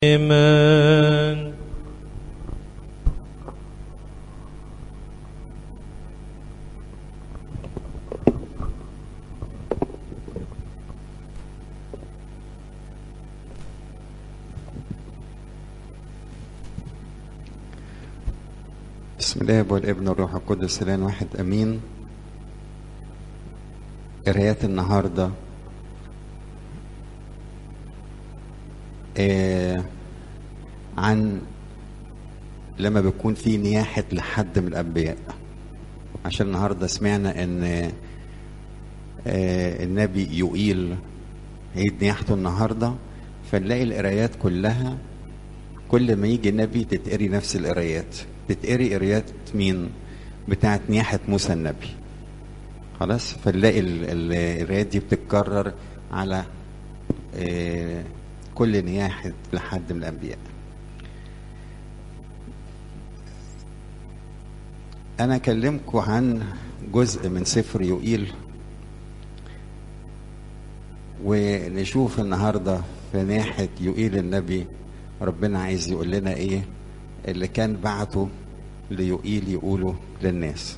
Amen. بسم الله والابن والروح القدس الان واحد امين قرايات النهارده آه عن لما بيكون في نياحة لحد من الأنبياء عشان النهارده سمعنا إن آه النبي يوئيل عيد نياحته النهارده فنلاقي القرايات كلها كل ما يجي نبي تتقري نفس القرايات تتقري قرايات مين بتاعت نياحة موسى النبي خلاص فنلاقي ال- ال- القرايات دي بتتكرر على آه، كل نياحة لحد من الأنبياء أنا أكلمكم عن جزء من سفر يوئيل ونشوف النهاردة في ناحية يوئيل النبي ربنا عايز يقول لنا إيه اللي كان بعته ليوئيل يقوله للناس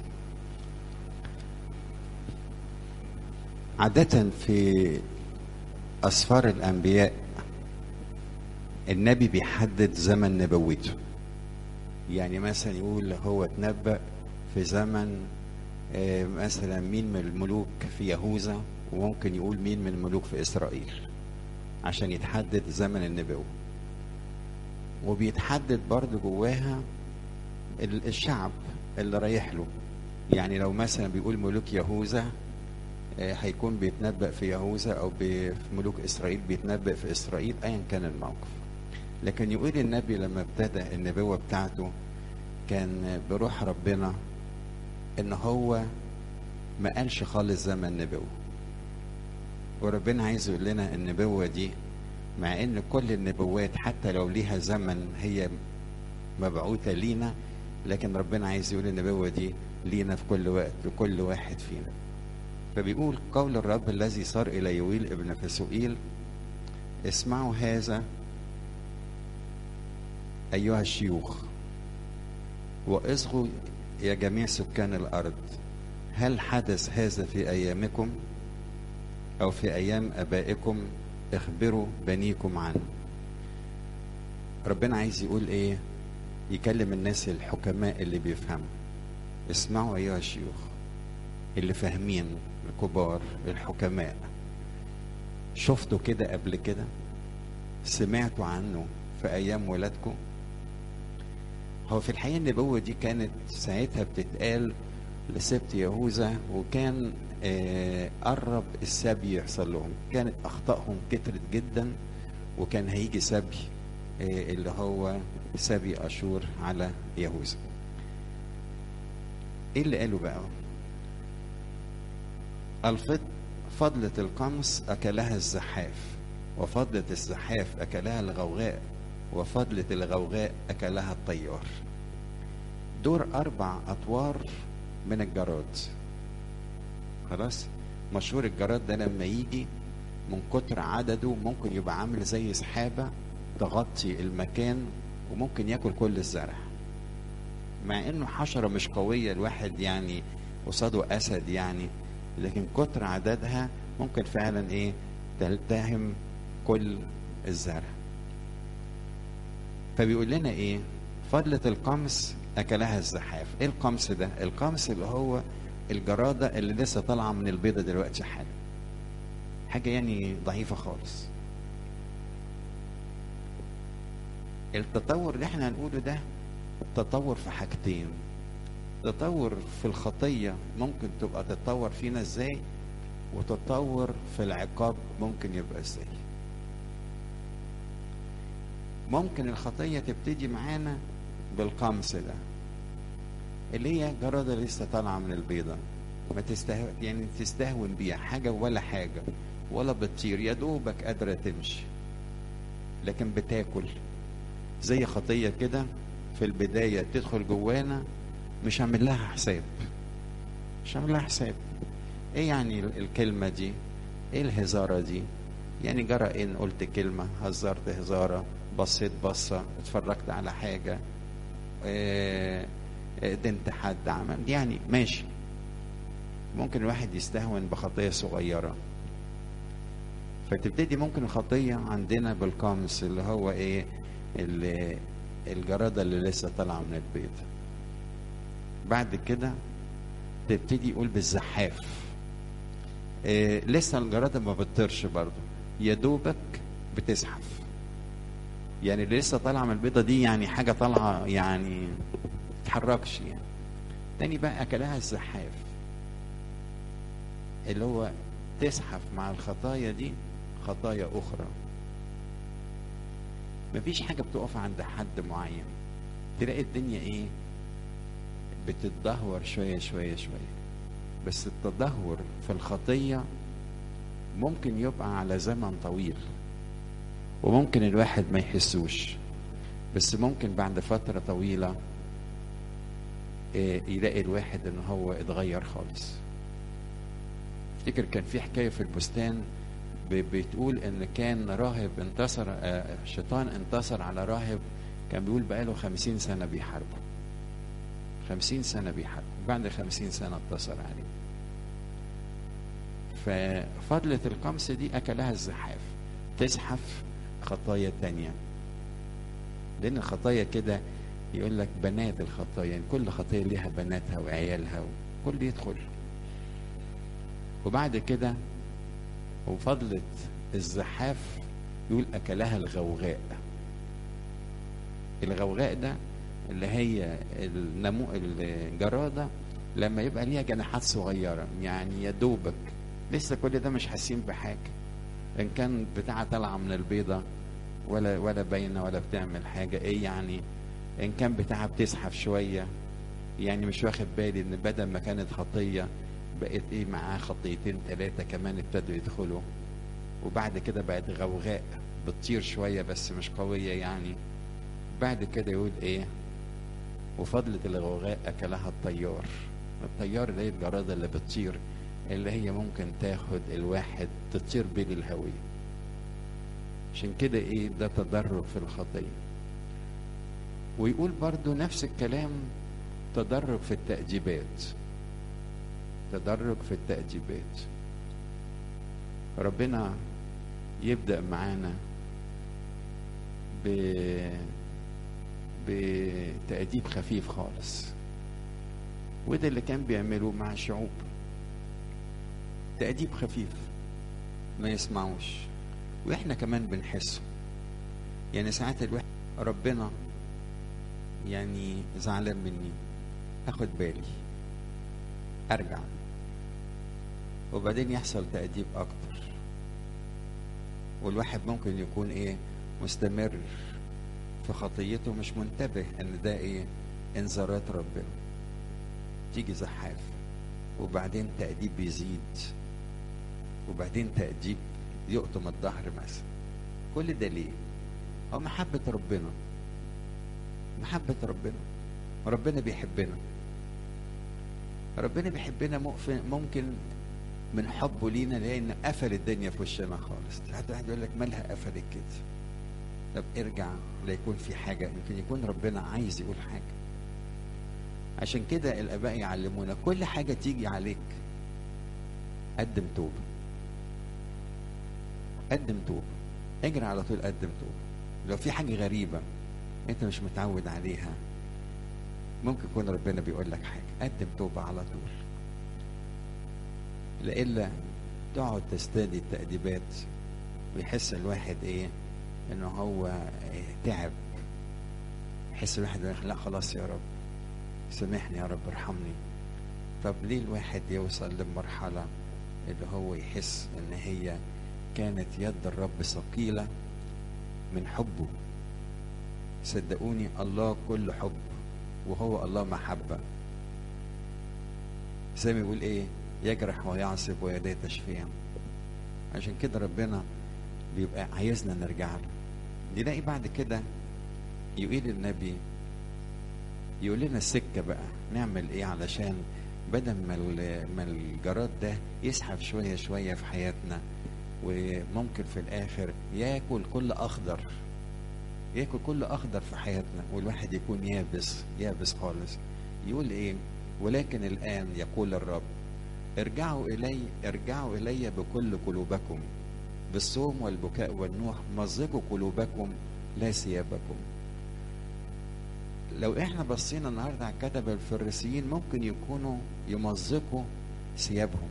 عادة في أسفار الأنبياء النبي بيحدد زمن نبوته يعني مثلا يقول هو اتنبأ في زمن آه، مثلا مين من الملوك في يهوذا وممكن يقول مين من الملوك في إسرائيل عشان يتحدد زمن النبوة وبيتحدد برضه جواها ال- الشعب اللي رايح له يعني لو مثلا بيقول ملوك يهوذا آه، هيكون بيتنبأ في يهوذا او ب- في ملوك اسرائيل بيتنبأ في اسرائيل ايا كان الموقف لكن يقول النبي لما ابتدى النبوة بتاعته كان بروح ربنا ان هو ما قالش خالص زمن نبوة وربنا عايز يقول لنا النبوة دي مع ان كل النبوات حتى لو ليها زمن هي مبعوثة لينا لكن ربنا عايز يقول النبوة دي لينا في كل وقت لكل واحد فينا فبيقول قول الرب الذي صار إلى يويل ابن فسوئيل اسمعوا هذا أيها الشيوخ واصغوا يا جميع سكان الأرض هل حدث هذا في أيامكم أو في أيام أبائكم اخبروا بنيكم عنه ربنا عايز يقول إيه يكلم الناس الحكماء اللي بيفهموا اسمعوا أيها الشيوخ اللي فاهمين الكبار الحكماء شفتوا كده قبل كده سمعتوا عنه في ايام ولادكم هو في الحقيقه النبوه دي كانت ساعتها بتتقال لسبت يهوذا وكان آه قرب السبي يحصل لهم كانت اخطائهم كترت جدا وكان هيجي سبي آه اللي هو سبي اشور على يهوذا ايه اللي قالوا بقى الفض فضلة القمص أكلها الزحاف وفضلة الزحاف أكلها الغوغاء وفضلة الغوغاء أكلها الطيار دور أربع أطوار من الجراد خلاص مشهور الجراد ده لما يجي من كتر عدده ممكن يبقى عامل زي سحابة تغطي المكان وممكن ياكل كل الزرع مع انه حشرة مش قوية الواحد يعني قصاده اسد يعني لكن كتر عددها ممكن فعلا ايه تلتهم كل الزرع فبيقول لنا ايه فضلة القمص اكلها الزحاف ايه القمص ده القمص اللي هو الجرادة اللي لسه طالعة من البيضة دلوقتي حالا حاجة يعني ضعيفة خالص التطور اللي احنا هنقوله ده تطور في حاجتين تطور في الخطية ممكن تبقى تتطور فينا ازاي وتطور في العقاب ممكن يبقى ازاي ممكن الخطية تبتدي معانا بالقمص ده اللي هي جرادة لسه طالعة من البيضة ما تسته... يعني تستهون بيها حاجة ولا حاجة ولا بتطير يا دوبك قادرة تمشي لكن بتاكل زي خطية كده في البداية تدخل جوانا مش هعمل لها حساب مش هعمل لها حساب ايه يعني ال- الكلمة دي ايه الهزارة دي يعني جرى ان قلت كلمة هزرت هزارة بصيت بصة اتفرجت على حاجة آه، آه، دنت حد عمل يعني ماشي ممكن الواحد يستهون بخطية صغيرة فتبتدي ممكن الخطية عندنا بالقمص اللي هو ايه اللي الجرادة اللي لسه طالعة من البيض بعد كده تبتدي يقول بالزحاف إيه لسه الجرادة ما بتطيرش برضه يا دوبك بتزحف يعني اللي لسه طالعة من البيضة دي يعني حاجة طالعة يعني تتحركش يعني تاني بقى أكلها الزحاف اللي هو تزحف مع الخطايا دي خطايا أخرى مفيش حاجة بتقف عند حد معين تلاقي الدنيا ايه بتتدهور شوية شوية شوية بس التدهور في الخطية ممكن يبقى على زمن طويل وممكن الواحد ما يحسوش بس ممكن بعد فترة طويلة إيه، يلاقي الواحد ان هو اتغير خالص افتكر كان في حكاية في البستان ب- بتقول ان كان راهب انتصر آه، شيطان انتصر على راهب كان بيقول بقاله خمسين سنة بيحاربه خمسين سنة بيحاربه بعد خمسين سنة انتصر عليه ففضلة القمص دي أكلها الزحاف تزحف خطايا تانية لأن الخطايا كده يقول لك بنات الخطايا يعني كل خطية ليها بناتها وعيالها وكل يدخل وبعد كده وفضلة الزحاف يقول أكلها الغوغاء الغوغاء ده اللي هي النمو الجرادة لما يبقى ليها جناحات صغيرة يعني يا دوبك لسه كل ده مش حاسين بحاجة إن كان بتاعة طالعة من البيضة ولا ولا باينة ولا بتعمل حاجة إيه يعني إن كان بتاعها بتزحف شوية يعني مش واخد بالي إن بدل ما كانت خطية بقت إيه معاه خطيتين ثلاثة كمان ابتدوا يدخلوا وبعد كده بقت غوغاء بتطير شوية بس مش قوية يعني بعد كده يقول ايه وفضلة الغوغاء اكلها الطيار الطيار اللي هي الجرادة اللي بتطير اللي هي ممكن تاخد الواحد تطير بيه للهوية عشان كده ايه ده تدرج في الخطية ويقول برضو نفس الكلام تدرج في التأديبات تدرج في التأديبات ربنا يبدأ معانا ب بتأديب خفيف خالص وده اللي كان بيعمله مع الشعوب تأديب خفيف ما يسمعوش واحنا كمان بنحسه يعني ساعات الواحد ربنا يعني زعلان مني اخد بالي ارجع وبعدين يحصل تأديب اكتر والواحد ممكن يكون ايه مستمر في خطيته مش منتبه ان ده ايه انذارات ربنا تيجي زحاف وبعدين تأديب بيزيد وبعدين تأديب يقطم الظهر مثلا كل ده ليه هو محبة ربنا محبة ربنا ربنا بيحبنا ربنا بيحبنا مؤفن- ممكن من حبه لينا لان قفل الدنيا في وشنا خالص حتى واحد يقول لك مالها قفلت كده طب ارجع لا يكون في حاجة يمكن يكون ربنا عايز يقول حاجة عشان كده الآباء يعلمونا كل حاجة تيجي عليك قدم توبة قدم توبة اجري على طول قدم توبة لو في حاجة غريبة انت مش متعود عليها ممكن يكون ربنا بيقول لك حاجة قدم توبة على طول لإلا تقعد تستدي التأديبات ويحس الواحد ايه انه هو إيه تعب يحس الواحد يقول لا خلاص يا رب سامحني يا رب ارحمني طب ليه الواحد يوصل لمرحلة اللي هو يحس ان هي كانت يد الرب ثقيلة من حبه صدقوني الله كل حب وهو الله محبة زي ما يقول ايه يجرح ويعصب ويديه تشفيا عشان كده ربنا بيبقى عايزنا نرجع له نلاقي بعد كده يقول النبي يقول لنا السكه بقى نعمل ايه علشان بدل ما ال- ما الجراد ده يسحب شويه شويه في حياتنا وممكن في الاخر ياكل كل اخضر ياكل كل اخضر في حياتنا والواحد يكون يابس يابس خالص يقول ايه ولكن الان يقول الرب ارجعوا الي ارجعوا الي بكل قلوبكم بالصوم والبكاء والنوح مزقوا قلوبكم لا ثيابكم لو احنا بصينا النهارده على الكتبه الفريسيين ممكن يكونوا يمزقوا ثيابهم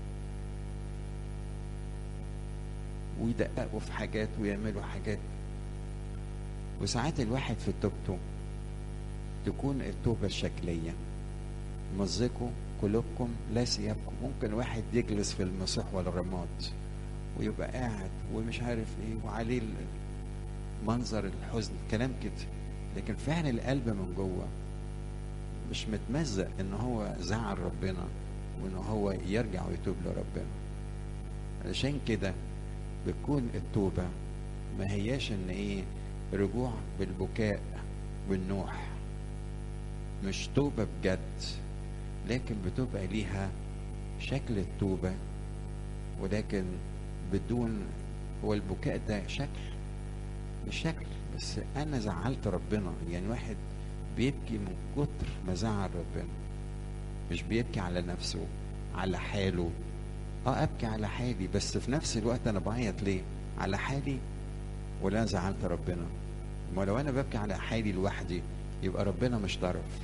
ويدققوا في حاجات ويعملوا حاجات وساعات الواحد في توبته تكون التوبة الشكلية مزقوا قلوبكم لا ثيابكم ممكن واحد يجلس في المسيح والرماد ويبقى قاعد ومش عارف ايه وعليه منظر الحزن كلام كده لكن فعلا القلب من جوه مش متمزق ان هو زعل ربنا وان هو يرجع ويتوب لربنا علشان كده بتكون التوبة ما هياش ان ايه رجوع بالبكاء والنوح مش توبة بجد لكن بتبقى ليها شكل التوبة ولكن بدون هو البكاء ده شكل مش شكل بس انا زعلت ربنا يعني واحد بيبكي من كتر ما زعل ربنا مش بيبكي على نفسه على حاله اه ابكي على حالي بس في نفس الوقت انا بعيط ليه على حالي ولا زعلت ربنا ما لو انا ببكي على حالي لوحدي يبقى ربنا مش طرف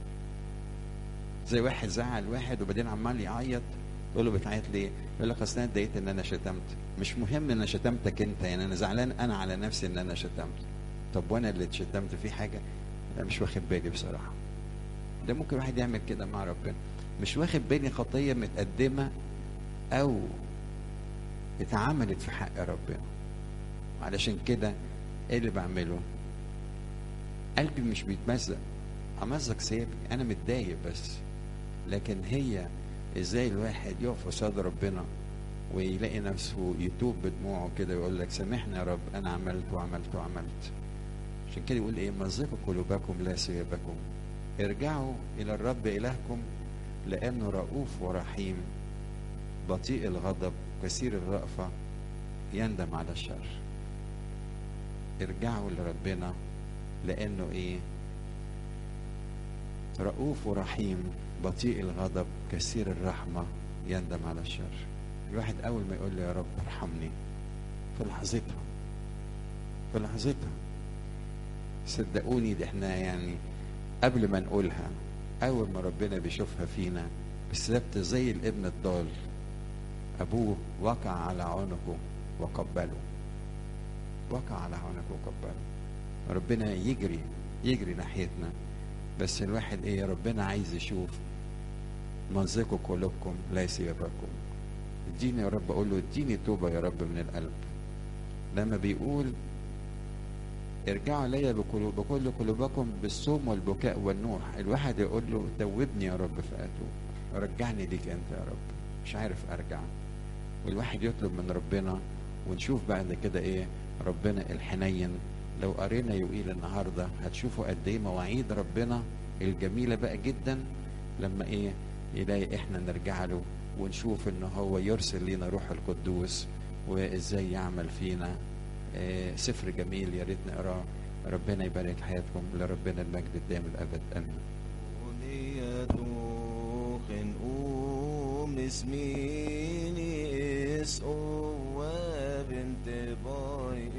زي واحد زعل واحد وبعدين عمال يعيط يقول له بتعيط ليه؟ يقول لك اصل انا اتضايقت ان انا شتمت مش مهم ان انا شتمتك انت يعني انا زعلان انا على نفسي ان انا شتمت طب وانا اللي اتشتمت في حاجه انا مش واخد بالي بصراحه ده ممكن واحد يعمل كده مع ربنا مش واخد بالي خطيه متقدمه او اتعملت في حق ربنا علشان كده ايه اللي بعمله قلبي مش بيتمزق امزق ثيابي انا متضايق بس لكن هي ازاي الواحد يقف قصاد ربنا ويلاقي نفسه يتوب بدموعه كده ويقول لك سامحني يا رب انا عملت وعملت وعملت عشان كده يقول ايه مزقوا قلوبكم لا ثيابكم ارجعوا الى الرب الهكم لانه رؤوف ورحيم بطيء الغضب كثير الرأفة يندم على الشر ارجعوا لربنا لانه ايه رؤوف ورحيم بطيء الغضب كثير الرحمة يندم على الشر الواحد أول ما يقول لي يا رب ارحمني في لحظتها في لحظتها صدقوني ده احنا يعني قبل ما نقولها أول ما ربنا بيشوفها فينا بالسبت زي الابن الضال أبوه وقع على عنقه وقبله وقع على عنقه وقبله ربنا يجري يجري ناحيتنا بس الواحد ايه ربنا عايز يشوف مزقوا قلوبكم لا ثيابكم اديني يا رب اقول له اديني توبه يا رب من القلب لما بيقول ارجعوا لي بقلوب بكل قلوبكم بالصوم والبكاء والنوح الواحد يقول له توبني يا رب فاتوب رجعني ليك انت يا رب مش عارف ارجع والواحد يطلب من ربنا ونشوف بعد كده ايه ربنا الحنين لو قرينا يقيل النهارده هتشوفوا قد ايه مواعيد ربنا الجميله بقى جدا لما ايه يلاقي احنا نرجع له ونشوف ان هو يرسل لنا روح القدوس وازاي يعمل فينا آه سفر جميل يا ريت نقراه ربنا يبارك حياتكم لربنا المجد الدائم الابد امين وليتوخن أم اسميني اس او بنت باي